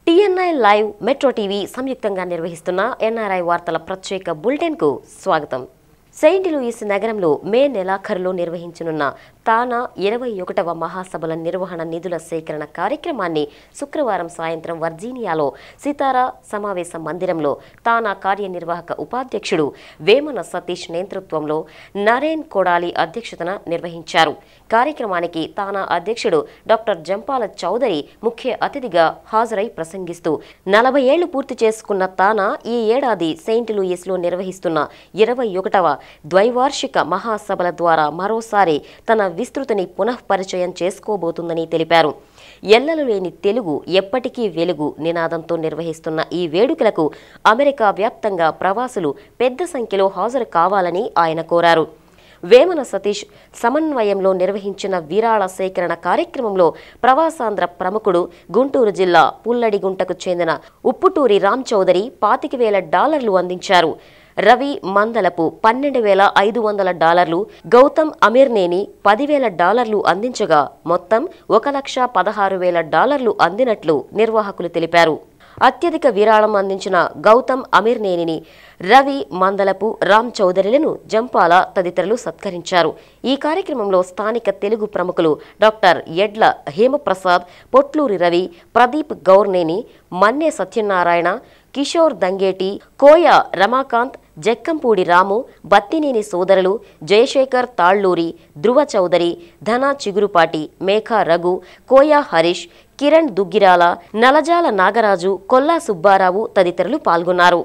టీఎన్ఐ live metro TV సంయుక్తంగా నిర్వహిస్తున్న NRI వార్తల ప్రత్యేక బులెటిన్కు స్వాగతం సెయింట్ లూయిస్ నగరంలో మే నెలాఖరులో నిర్వహించనున్న తానా ఇరవై ఒకటవ మహాసభల నిర్వహణ నిధుల సేకరణ కార్యక్రమాన్ని శుక్రవారం సాయంత్రం వర్జీనియాలో సితారా సమావేశ మందిరంలో తానా కార్యనిర్వాహక ఉపాధ్యక్షుడు వేమన సతీష్ నేతృత్వంలో నరేన్ కొడాలి అధ్యక్షతన నిర్వహించారు కార్యక్రమానికి తానా అధ్యక్షుడు డాక్టర్ జంపాల చౌదరి ముఖ్య అతిథిగా హాజరై ప్రసంగిస్తూ నలభై ఏళ్లు పూర్తి చేసుకున్న తానా ఈ ఏడాది సెయింట్ లూయిస్లో నిర్వహిస్తున్న ఇరవై ఒకటవ ద్వైవార్షిక మహాసభల ద్వారా మరోసారి తన విస్తృతిని పునఃపరిచయం చేసుకోబోతుందని తెలిపారు ఎల్లలు లేని తెలుగు ఎప్పటికీ వెలుగు నినాదంతో నిర్వహిస్తున్న ఈ వేడుకలకు అమెరికా వ్యాప్తంగా ప్రవాసులు పెద్ద సంఖ్యలో హాజరు కావాలని ఆయన కోరారు వేమన సతీష్ సమన్వయంలో నిర్వహించిన విరాళ సేకరణ కార్యక్రమంలో ప్రవాసాంధ్ర ప్రముఖుడు గుంటూరు జిల్లా పుల్లడిగుంటకు చెందిన ఉప్పుటూరి రామ్ చౌదరి పాతిక వేల డాలర్లు అందించారు రవి మందలపు పన్నెండు వేల ఐదు వందల డాలర్లు గౌతమ్ అమీర్నేని పదివేల డాలర్లు అందించగా మొత్తం ఒక లక్ష పదహారు వేల డాలర్లు అందినట్లు నిర్వాహకులు తెలిపారు అత్యధిక విరాళం అందించిన గౌతమ్ అమీర్నేనిని రవి మందలపు రామ్ చౌదరిలను జంపాల తదితరులు సత్కరించారు ఈ కార్యక్రమంలో స్థానిక తెలుగు ప్రముఖులు డాక్టర్ ఎడ్ల హేమప్రసాద్ పొట్లూరి రవి ప్రదీప్ గౌర్నేని మన్నే సత్యనారాయణ కిషోర్ దంగేటి కోయ రమాకాంత్ జక్కంపూడి రాము బత్తినేని సోదరులు జయశేఖర్ తాళ్లూరి ధృవ చౌదరి ధన చిగురుపాటి మేఘా రఘు కోయా హరీష్ కిరణ్ దుగ్గిరాల నలజాల నాగరాజు కొల్లా సుబ్బారావు తదితరులు పాల్గొన్నారు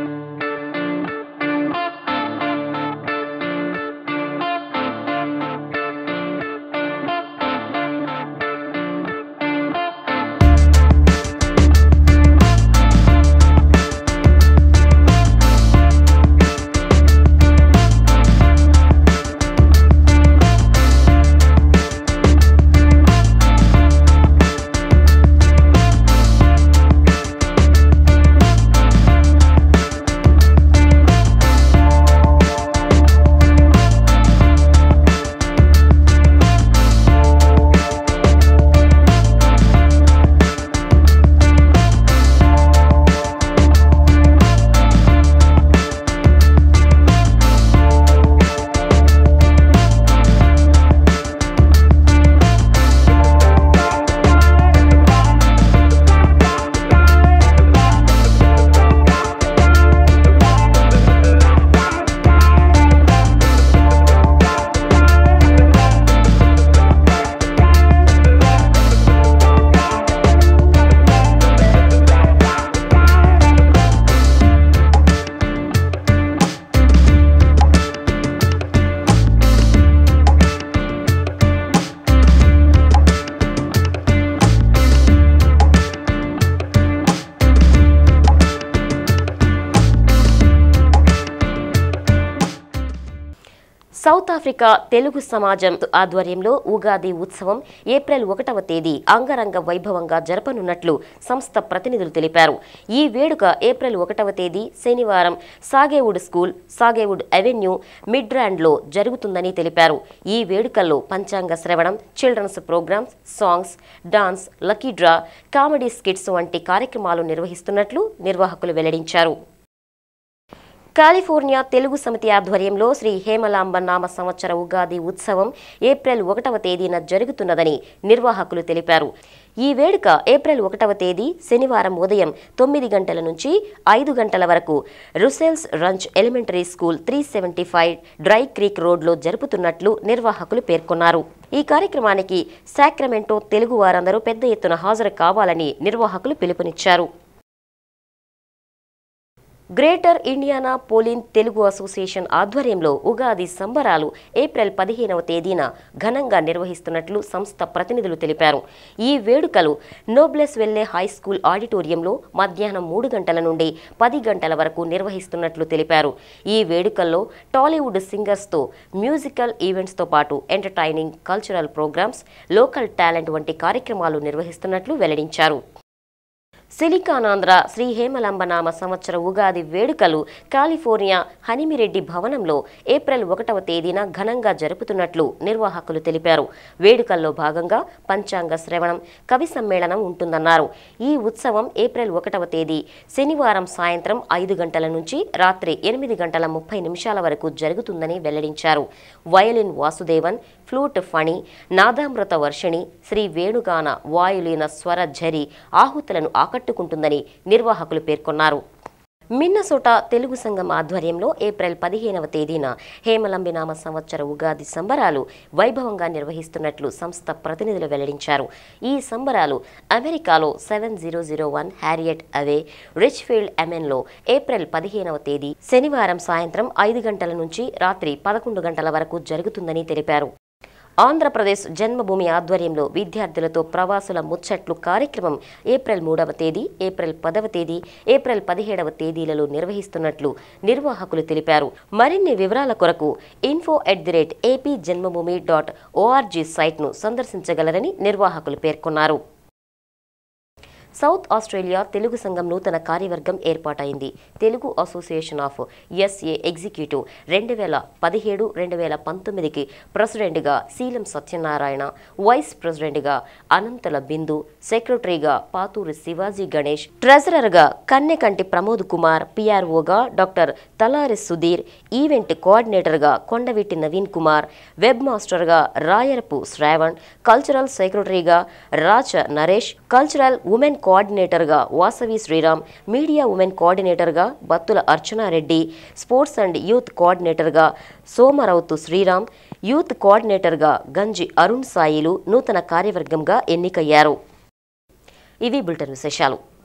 సౌత్ ఆఫ్రికా తెలుగు సమాజం ఆధ్వర్యంలో ఉగాది ఉత్సవం ఏప్రిల్ ఒకటవ తేదీ అంగరంగ వైభవంగా జరపనున్నట్లు సంస్థ ప్రతినిధులు తెలిపారు ఈ వేడుక ఏప్రిల్ ఒకటవ తేదీ శనివారం సాగేవుడ్ స్కూల్ సాగేవుడ్ అవెన్యూ మిడ్రాండ్లో జరుగుతుందని తెలిపారు ఈ వేడుకల్లో పంచాంగ శ్రవణం children's programmes songs dance lucky draw comedy skits వంటి కార్యక్రమాలు నిర్వహిస్తున్నట్లు నిర్వాహకులు వెల్లడించారు కాలిఫోర్నియా తెలుగు సమితి ఆధ్వర్యంలో శ్రీ హేమలాంబ నామ సంవత్సర ఉగాది ఉత్సవం ఏప్రిల్ ఒకటవ తేదీన జరుగుతున్నదని నిర్వాహకులు తెలిపారు ఈ వేడుక ఏప్రిల్ ఒకటవ తేదీ శనివారం ఉదయం తొమ్మిది గంటల నుంచి ఐదు గంటల వరకు Russell's Ranch Elementary School three seventy five Dry Creek రోడ్లో జరుపుతున్నట్లు నిర్వాహకులు పేర్కొన్నారు ఈ కార్యక్రమానికి సాక్రమెంటో తెలుగు వారందరూ పెద్ద ఎత్తున హాజరు కావాలని నిర్వాహకులు పిలుపునిచ్చారు Greater Indianapolis Telugu association ఆధ్వర్యంలో ఉగాది సంబరాలు ఏప్రిల్ పదిహేనవ తేదీన ఘనంగా నిర్వహిస్తున్నట్లు సంస్థ ప్రతినిధులు తెలిపారు ఈ వేడుకలు నోబ్లెస్ వెల్లే హై స్కూల్ ఆడిటోరియంలో మధ్యాహ్నం మూడు గంటల నుండి పది గంటల వరకు నిర్వహిస్తున్నట్లు తెలిపారు ఈ వేడుకల్లో టాలీవుడ్ సింగర్స్తో మ్యూజికల్ ఈవెంట్స్తో పాటు entertaining cultural programmes local talent వంటి కార్యక్రమాలు నిర్వహిస్తున్నట్లు వెల్లడించారు సిలికానాంధ్ర శ్రీ హేమలంబనామ సంవత్సర ఉగాది వేడుకలు కాలిఫోర్నియా హనిమిరెడ్డి భవనంలో ఏప్రిల్ ఒకటవ తేదీన ఘనంగా జరుపుతున్నట్లు నిర్వాహకులు తెలిపారు వేడుకల్లో భాగంగా పంచాంగ శ్రవణం కవి సమ్మేళనం ఉంటుందన్నారు ఈ ఉత్సవం ఏప్రిల్ ఒకటవ తేదీ శనివారం సాయంత్రం ఐదు గంటల నుంచి రాత్రి ఎనిమిది గంటల ముప్పై నిమిషాల వరకు జరుగుతుందని వెల్లడించారు వయలిన్ వాసుదేవన్ ఫ్లూట్ ఫణి నాదామృత వర్షిణి శ్రీ వేణుగాన వాయులీన స్వర ఝరి ఆహుతులను ఆకట్టుకుంటుందని నిర్వాహకులు పేర్కొన్నారు మిన్నసోటా తెలుగు సంఘం ఆధ్వర్యంలో ఏప్రిల్ పదిహేనవ తేదీన హేమలంబినామ సంవత్సర ఉగాది సంబరాలు వైభవంగా నిర్వహిస్తున్నట్లు సంస్థ ప్రతినిధులు వెల్లడించారు ఈ సంబరాలు అమెరికాలో seven zero zero one Harriet Ave Richfield ఎమెన్లో ఏప్రిల్ పదిహేనవ తేదీ శనివారం సాయంత్రం ఐదు గంటల నుంచి రాత్రి పదకొండు గంటల వరకు జరుగుతుందని తెలిపారు ఆంధ్రప్రదేశ్ జన్మభూమి ఆధ్వర్యంలో విద్యార్థులతో ప్రవాసుల ముచ్చట్లు కార్యక్రమం ఏప్రిల్ మూడవ తేదీ ఏప్రిల్ పదవ తేదీ ఏప్రిల్ పదిహేడవ తేదీలలో నిర్వహిస్తున్నట్లు నిర్వాహకులు తెలిపారు మరిన్ని వివరాల కొరకు info at the rate AP Janmabhoomi dot ORG సైట్ను సందర్శించగలరని నిర్వాహకులు పేర్కొన్నారు సౌత్ ఆస్ట్రేలియా తెలుగు సంఘం నూతన కార్యవర్గం ఏర్పాటైంది Telugu association of SA executive రెండు వేల పదిహేడు రెండు వేల పంతొమ్మిదికి ప్రెసిడెంట్గా శీలం సత్యనారాయణ వైస్ ప్రెసిడెంట్గా అనంతల బిందు సెక్రటరీగా పాతూరి శివాజీ గణేష్ ట్రెజరర్గా కన్నెకంటి ప్రమోద్ కుమార్ పిఆర్ఓగా డాక్టర్ తలారి సుధీర్ ఈవెంట్ కోఆర్డినేటర్గా కొండవీటి నవీన్ కుమార్ వెబ్ మాస్టర్గా రాయరపు శ్రావణ్ కల్చరల్ సెక్రటరీగా రాచ నరేష్ కల్చరల్ ఉమెన్ కోఆర్డినేటర్గా వాసవి శ్రీరామ్ మీడియా ఉమెన్ కోఆర్డినేటర్గా Battula Archanareddy sports and youth కోఆర్డినేటర్గా సోమరౌతు శ్రీరామ్ యూత్ కోఆర్డినేటర్గా గంజి అరుణ్ సాయిలు నూతన కార్యవర్గంగా ఎన్నికయ్యారు ఇవి బులెటిన్ విశేషాలు